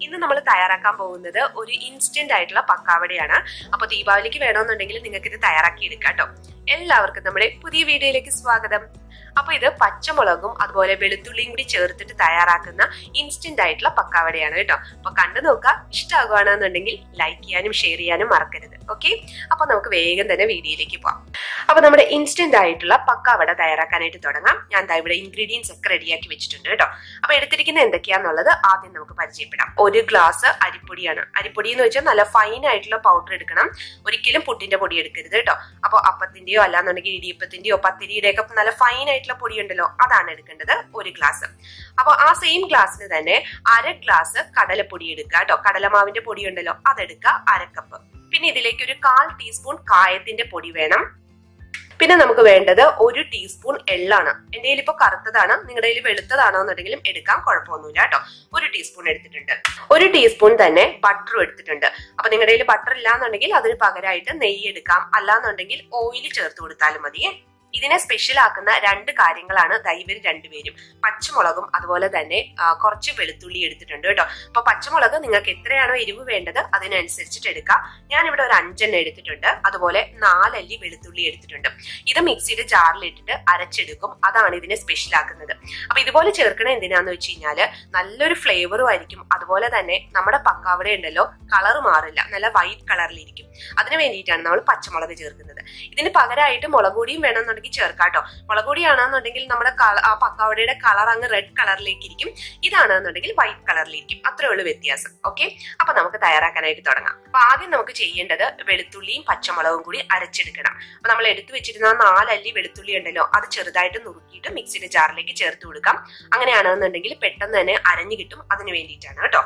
ഇന്ന് നമ്മൾ തയ്യാറാക്കാൻ പോകുന്നത് ഒരു ഇൻസ്റ്റന്റ് ആയിട്ടുള്ള പക്കാവടയാണ് അപ്പൊ ദീപാവലിക്ക് വേണമെന്നുണ്ടെങ്കിൽ നിങ്ങൾക്ക് ഇത് തയ്യാറാക്കി എടുക്കാം കേട്ടോ എല്ലാവർക്കും നമ്മുടെ പുതിയ വീഡിയോയിലേക്ക് സ്വാഗതം അപ്പൊ ഇത് പച്ചമുളകും അതുപോലെ വെളുത്തുള്ളിയും കൂടി ചേർത്തിട്ട് തയ്യാറാക്കുന്ന ഇൻസ്റ്റന്റ് ആയിട്ടുള്ള പക്കാവടയാണ് കേട്ടോ അപ്പൊ കണ്ടു നോക്കുക ഇഷ്ടമാകുകയാണെന്നുണ്ടെങ്കിൽ ലൈക്ക് ചെയ്യാനും ഷെയർ ചെയ്യാനും മറക്കരുത് ഓക്കെ അപ്പൊ നമുക്ക് വേഗം തന്നെ വീഡിയോയിലേക്ക് പോവാം അപ്പൊ നമ്മുടെ ഇൻസ്റ്റന്റ് ആയിട്ടുള്ള പക്കാവട തയ്യാറാക്കാനായിട്ട് തുടങ്ങാം ഞാൻ ദാ ഇവിടെ ഇൻഗ്രീഡിയൻസ് ഒക്കെ റെഡിയാക്കി വെച്ചിട്ടുണ്ട് കേട്ടോ അപ്പൊ എടുത്തിരിക്കുന്ന എന്തൊക്കെയാന്നുള്ളത് ആദ്യം നമുക്ക് പരിചയപ്പെടാം ഒരു ഗ്ലാസ് അരിപ്പൊടിയാണ് അരിപ്പൊടി എന്ന് വെച്ചാൽ നല്ല ഫൈൻ ആയിട്ടുള്ള പൗഡർ എടുക്കണം ഒരിക്കലും പുട്ടിന്റെ പൊടി എടുക്കരുത് കേട്ടോ അപ്പോൾ അപ്പത്തിന്റെയോ അല്ലാന്നുണ്ടെങ്കിൽ ഇടിയപ്പത്തിന്റെയോ പത്തിരിയുടെ ഒക്കെ നല്ല ഫൈൻ ആയിട്ടുള്ള പൊടി ഉണ്ടല്ലോ അതാണ് എടുക്കേണ്ടത് ഒരു ഗ്ലാസ് അപ്പോൾ ആ സെയിം ഗ്ലാസ്സിന് തന്നെ അര ഗ്ലാസ് കടലപ്പൊടി എടുക്കുക കേട്ടോ കടലമാവിന്റെ പൊടി ഉണ്ടല്ലോ അതെടുക്കുക അരക്കപ്പ് പിന്നെ ഇതിലേക്ക് ഒരു കാൽ ടീസ്പൂൺ കായത്തിന്റെ പൊടി വേണം പിന്നെ നമുക്ക് വേണ്ടത് ഒരു ടീസ്പൂൺ എള്ളാണ് എന്റെ കയ്യിൽ ഇപ്പൊ കറുത്തതാണ് നിങ്ങളുടെ കയ്യിൽ വെളുത്തതാണോ എന്നുണ്ടെങ്കിലും എടുക്കാം കുഴപ്പമൊന്നുമില്ല കേട്ടോ ഒരു ടീസ്പൂൺ എടുത്തിട്ടുണ്ട് ഒരു ടീസ്പൂൺ തന്നെ ബട്ടറും എടുത്തിട്ടുണ്ട് അപ്പൊ നിങ്ങളുടെ കയ്യിൽ ബട്ടർ ഇല്ലാന്നുണ്ടെങ്കിൽ അതിന് പകരമായിട്ട് നെയ്യ് എടുക്കാം അല്ലാന്നുണ്ടെങ്കിൽ ഓയിൽ ചേർത്ത് കൊടുത്താലും മതിയേ ഇതിനെ സ്പെഷ്യൽ ആക്കുന്ന രണ്ട് കാര്യങ്ങളാണ് ദൈവര് രണ്ടുപേരും പച്ചമുളകും അതുപോലെ തന്നെ കുറച്ച് വെളുത്തുള്ളി എടുത്തിട്ടുണ്ട് കേട്ടോ അപ്പൊ പച്ചമുളക് നിങ്ങൾക്ക് എത്രയാണോ എരിവ് വേണ്ടത് അതിനനുസരിച്ചിട്ട് എടുക്കാം ഞാനിവിടെ ഒരു അഞ്ചെണ്ണം എടുത്തിട്ടുണ്ട് അതുപോലെ നാലല്ലി വെളുത്തുള്ളി എടുത്തിട്ടുണ്ട് ഇത് മിക്സിയുടെ ജാറിലിട്ടിട്ട് അരച്ചെടുക്കും അതാണ് ഇതിനെ സ്പെഷ്യൽ ആക്കുന്നത് അപ്പൊ ഇതുപോലെ ചേർക്കണ എന്തിനാന്ന് വെച്ച് കഴിഞ്ഞാല് നല്ലൊരു ഫ്ലേവറും ആയിരിക്കും അതുപോലെ തന്നെ നമ്മുടെ പക്കാവട ഉണ്ടല്ലോ കളർ മാറില്ല നല്ല വൈറ്റ് കളറിലിരിക്കും അതിന് വേണ്ടിയിട്ടാണ് നമ്മൾ പച്ചമുളക് ചേർക്കുന്നത് ഇതിന് പകരമായിട്ട് മുളക് പൊടിയും വേണമെന്നുണ്ടെങ്കിൽ ചേർക്കാം കേട്ടോ മുളക് പൊടിയാണെന്നുണ്ടെങ്കിൽ നമ്മുടെ ആ പക്കാവടയുടെ കളർ അങ്ങ് റെഡ് കളറിലേക്ക് ഇരിക്കും ഇതാണെന്നുണ്ടെങ്കിൽ വൈറ്റ് കളറിലിരിക്കും അത്രേ ഉള്ളൂ വ്യത്യാസം ഓക്കെ അപ്പൊ നമുക്ക് തയ്യാറാക്കാനായിട്ട് തുടങ്ങാം അപ്പൊ ആദ്യം നമുക്ക് ചെയ്യേണ്ടത് വെളുത്തുള്ളിയും പച്ചമുളകും കൂടി അരച്ചെടുക്കണം അപ്പൊ നമ്മൾ എടുത്തു വെച്ചിരുന്ന നാലല്ലി വെളുത്തുള്ളി ഉണ്ടല്ലോ അത് ചെറുതായിട്ട് നുറുക്കിയിട്ട് മിക്സിയുടെ ജാറിലേക്ക് ചേർത്ത് കൊടുക്കാം അങ്ങനെയാണെന്നുണ്ടെങ്കിൽ പെട്ടെന്ന് തന്നെ അരഞ്ഞു കിട്ടും അതിന് വേണ്ടിയിട്ടാണ് കേട്ടോ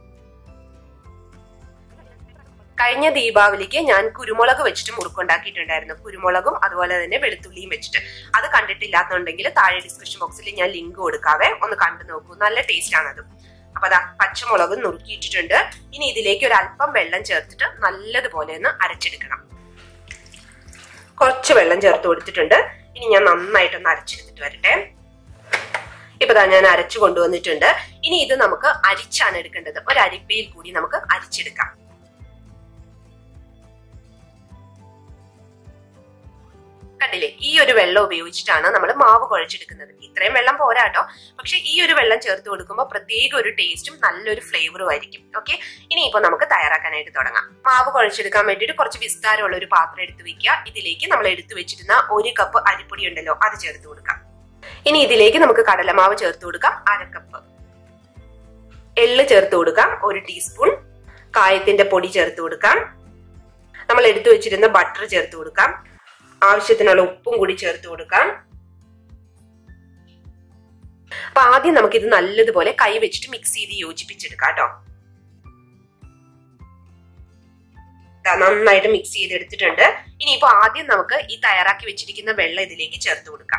കഴിഞ്ഞ ദീപാവലിക്ക് ഞാൻ കുരുമുളക് വെച്ചിട്ട് മുറുക്കുണ്ടാക്കിയിട്ടുണ്ടായിരുന്നു കുരുമുളകും അതുപോലെ തന്നെ വെളുത്തുള്ളിയും വെച്ചിട്ട് അത് കണ്ടിട്ടില്ലാത്തുണ്ടെങ്കിൽ താഴെ ഡിസ്ക്രിപ്ഷൻ ബോക്സിൽ ഞാൻ ലിങ്ക് കൊടുക്കാവേ ഒന്ന് കണ്ടു നോക്കൂ നല്ല ടേസ്റ്റ് ആണ് അത് അപ്പൊ അതാ പച്ചമുളക് നുറുക്കിയിട്ടിട്ടുണ്ട് ഇനി ഇതിലേക്ക് ഒരു അല്പം വെള്ളം ചേർത്തിട്ട് നല്ലതുപോലെ ഒന്ന് അരച്ചെടുക്കണം കുറച്ച് വെള്ളം ചേർത്ത് കൊടുത്തിട്ടുണ്ട് ഇനി ഞാൻ നന്നായിട്ടൊന്ന് അരച്ചെടുത്തിട്ട് വരട്ടെ ഇപ്പൊ താ ഞാൻ അരച്ചു കൊണ്ടുവന്നിട്ടുണ്ട് ഇനി ഇത് നമുക്ക് അരിച്ചാണ് എടുക്കേണ്ടത് ഒരു അരിപ്പയിൽ കൂടി നമുക്ക് അരിച്ചെടുക്കാം കണ്ടില്ലേ ഈ ഒരു വെള്ളം ഉപയോഗിച്ചിട്ടാണ് നമ്മൾ മാവ് കുഴച്ചെടുക്കുന്നത് ഇത്രയും വെള്ളം പോരാട്ടോ പക്ഷെ ഈ ഒരു വെള്ളം ചേർത്ത് കൊടുക്കുമ്പോൾ പ്രത്യേക ഒരു ടേസ്റ്റും നല്ലൊരു ഫ്ലേവറും ആയിരിക്കും ഓക്കെ ഇനിയിപ്പോ നമുക്ക് തയ്യാറാക്കാനായിട്ട് തുടങ്ങാം മാവ് കുഴച്ചെടുക്കാൻ വേണ്ടിയിട്ട് കുറച്ച് വിസ്താരമുള്ള ഒരു പാത്രം എടുത്ത് വെക്കുക ഇതിലേക്ക് നമ്മൾ എടുത്തു വെച്ചിരുന്ന ഒരു കപ്പ് അരിപ്പൊടി ഉണ്ടല്ലോ അത് ചേർത്ത് കൊടുക്കാം ഇനി ഇതിലേക്ക് നമുക്ക് കടലമാവ് ചേർത്ത് കൊടുക്കാം അര കപ്പ് എള്ള് ചേർത്ത് കൊടുക്കാം ഒരു ടീസ്പൂൺ കായത്തിന്റെ പൊടി ചേർത്ത് കൊടുക്കാം നമ്മൾ എടുത്തു വെച്ചിരുന്ന ബട്ടർ ചേർത്ത് കൊടുക്കാം ആവശ്യത്തിനുള്ള ഉപ്പും കൂടി ചേർത്ത് കൊടുക്കാം അപ്പൊ ആദ്യം നമുക്ക് ഇത് നല്ലതുപോലെ കൈ വെച്ചിട്ട് മിക്സ് ചെയ്ത് യോജിപ്പിച്ചെടുക്കാം കേട്ടോ നന്നായിട്ട് മിക്സ് ചെയ്തെടുത്തിട്ടുണ്ട് ഇനിയിപ്പോ ആദ്യം നമുക്ക് ഈ തയ്യാറാക്കി വെച്ചിരിക്കുന്ന വെള്ളം ഇതിലേക്ക് ചേർത്ത് കൊടുക്കാം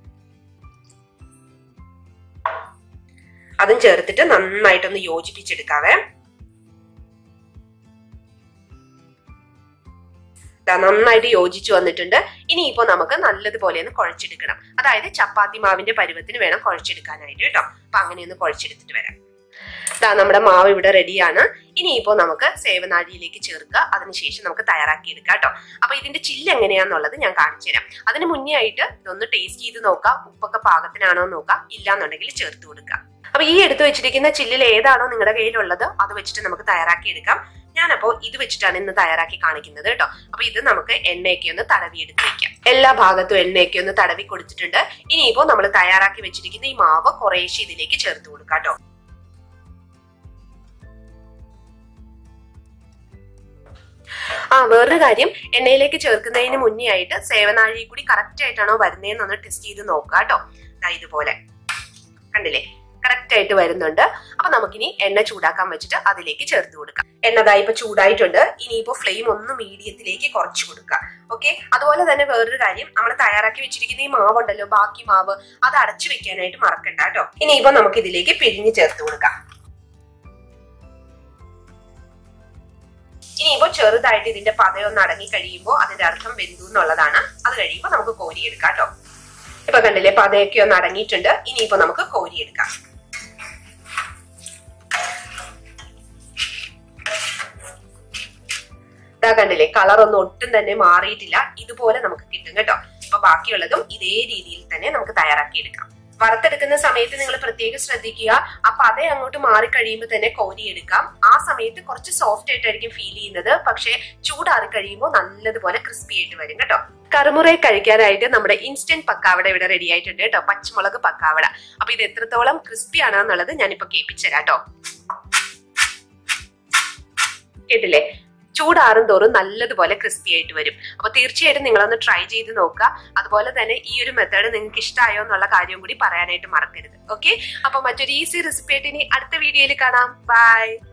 അതും ചേർത്തിട്ട് നന്നായിട്ടൊന്ന് യോജിപ്പിച്ചെടുക്കാവേ നന്നായിട്ട് യോജിച്ചു വന്നിട്ടുണ്ട് ഇനിയിപ്പോ നമുക്ക് നല്ലതുപോലെ ഒന്ന് കുഴച്ചെടുക്കണം അതായത് ചപ്പാത്തി മാവിന്റെ പരുവത്തിന് വേണം കുഴച്ചെടുക്കാനായിട്ട് കേട്ടോ അപ്പൊ അങ്ങനെ ഒന്ന് കുഴച്ചെടുത്തിട്ട് വരാം ഇതാ നമ്മുടെ മാവ് ഇവിടെ റെഡിയാണ് ഇനിയിപ്പോ നമുക്ക് സേവനാഴിയിലേക്ക് ചേർക്കുക അതിനുശേഷം നമുക്ക് തയ്യാറാക്കി എടുക്കാം കേട്ടോ അപ്പൊ ഇതിന്റെ ചില്ല് എങ്ങനെയാന്നുള്ളത് ഞാൻ കാണിച്ചു തരാം അതിന് മുന്നേ ആയിട്ട് ഇതൊന്ന് ടേസ്റ്റ് ചെയ്ത് നോക്കാം ഉപ്പൊക്കെ പാകത്തിനാണോ നോക്കാം ഇല്ലാന്നുണ്ടെങ്കിൽ ചേർത്ത് കൊടുക്കുക അപ്പൊ ഈ എടുത്തു വെച്ചിരിക്കുന്ന ചില്ലിൽ ഏതാണോ നിങ്ങളുടെ കയ്യിലുള്ളത് അത് വെച്ചിട്ട് നമുക്ക് തയ്യാറാക്കി എടുക്കാം ഞാനപ്പോ ഇത് വെച്ചിട്ടാണ് ഇന്ന് തയ്യാറാക്കി കാണിക്കുന്നത് കേട്ടോ അപ്പൊ ഇത് നമുക്ക് എണ്ണയൊക്കെ ഒന്ന് തടവി എടുത്ത് വെക്കാം എല്ലാ ഭാഗത്തും എണ്ണയൊക്കെ ഒന്ന് തടവി കൊടുത്തിട്ടുണ്ട് ഇനിയിപ്പോ നമ്മൾ തയ്യാറാക്കി വെച്ചിരിക്കുന്ന ഈ മാവ് കുറേശ്ശെ ഇതിലേക്ക് ചേർത്ത് കൊടുക്കാം കേട്ടോ ആ വേറൊരു കാര്യം എണ്ണയിലേക്ക് ചേർക്കുന്നതിന് മുന്നേ ആയിട്ട് സേവനാഴി കൂടി കറക്റ്റ് ആയിട്ടാണോ വരുന്നതെന്നൊന്ന് ടെസ്റ്റ് ചെയ്ത് നോക്കാം കേട്ടോ ഇതുപോലെ കണ്ടില്ലേ കറക്റ്റ് ആയിട്ട് വരുന്നുണ്ട് അപ്പൊ നമുക്കിനി എണ്ണ ചൂടാക്കാൻ വെച്ചിട്ട് അതിലേക്ക് ചേർത്ത് കൊടുക്കാം എണ്ണതാ ഇപ്പൊ ചൂടായിട്ടുണ്ട് ഇനിയിപ്പോ ഫ്ലെയിം ഒന്ന് മീഡിയത്തിലേക്ക് കുറച്ച് കൊടുക്കുക ഓക്കെ അതുപോലെ തന്നെ വേറൊരു കാര്യം നമ്മൾ തയ്യാറാക്കി വെച്ചിരിക്കുന്ന ഈ മാവുണ്ടല്ലോ ബാക്കി മാവ് അത് അടച്ചു വെക്കാനായിട്ട് മറക്കണ്ട കേട്ടോ ഇനിയിപ്പോ നമുക്ക് ഇതിലേക്ക് പിഴിഞ്ഞ് ചേർത്ത് കൊടുക്കാം ഇനിയിപ്പോ ചെറുതായിട്ട് ഇതിന്റെ പതയൊന്ന് അടങ്ങി കഴിയുമ്പോൾ അതിന്റെ അർത്ഥം വെന്തു എന്നുള്ളതാണ് അത് കഴിയുമ്പോൾ നമുക്ക് കോരിയെടുക്കാം കേട്ടോ ഇപ്പൊ കണ്ടില്ലേ പതയൊക്കെ ഒന്ന് അടങ്ങിയിട്ടുണ്ട് ഇനിയിപ്പോ നമുക്ക് കോരിയെടുക്കാം ഇതാ കണ്ടില്ലേ കളർ ഒന്നും ഒട്ടും തന്നെ മാറിയിട്ടില്ല ഇതുപോലെ നമുക്ക് കിട്ടും കേട്ടോ അപ്പൊ ബാക്കിയുള്ളതും ഇതേ രീതിയിൽ തന്നെ നമുക്ക് തയ്യാറാക്കി എടുക്കാം വറുത്തെടുക്കുന്ന സമയത്ത് നിങ്ങൾ പ്രത്യേകം ശ്രദ്ധിക്കുക ആ പത അങ്ങോട്ട് മാറി കഴിയുമ്പോൾ തന്നെ കോരിയെടുക്കാം ആ സമയത്ത് കുറച്ച് സോഫ്റ്റ് ആയിട്ടായിരിക്കും ഫീൽ ചെയ്യുന്നത് പക്ഷേ ചൂടാറി കഴിയുമ്പോൾ നല്ലതുപോലെ ക്രിസ്പി ആയിട്ട് വരും കേട്ടോ കറുമുറയെ കഴിക്കാനായിട്ട് നമ്മുടെ ഇൻസ്റ്റന്റ് പക്കാവട ഇവിടെ റെഡി ആയിട്ടുണ്ട് കേട്ടോ പച്ചമുളക് പക്കാവട അപ്പൊ ഇത് എത്രത്തോളം ക്രിസ്പി ആണെന്നുള്ളത് ഞാനിപ്പോ കേൾപ്പിച്ചുതരാം കേട്ടോ കേട്ടില്ലേ ചൂടാറും തോറും നല്ലതുപോലെ ക്രിസ്പി ആയിട്ട് വരും അപ്പൊ തീർച്ചയായിട്ടും നിങ്ങളൊന്ന് ട്രൈ ചെയ്ത് നോക്കുക അതുപോലെ തന്നെ ഈ ഒരു മെത്തേഡ് നിങ്ങൾക്ക് ഇഷ്ടമായോ എന്നുള്ള കാര്യം കൂടി പറയാനായിട്ട് മറക്കരുത് ഓക്കെ അപ്പൊ മറ്റൊരു ഈസി റെസിപ്പി ആയിട്ട് ഇനി അടുത്ത വീഡിയോയിൽ കാണാം ബൈ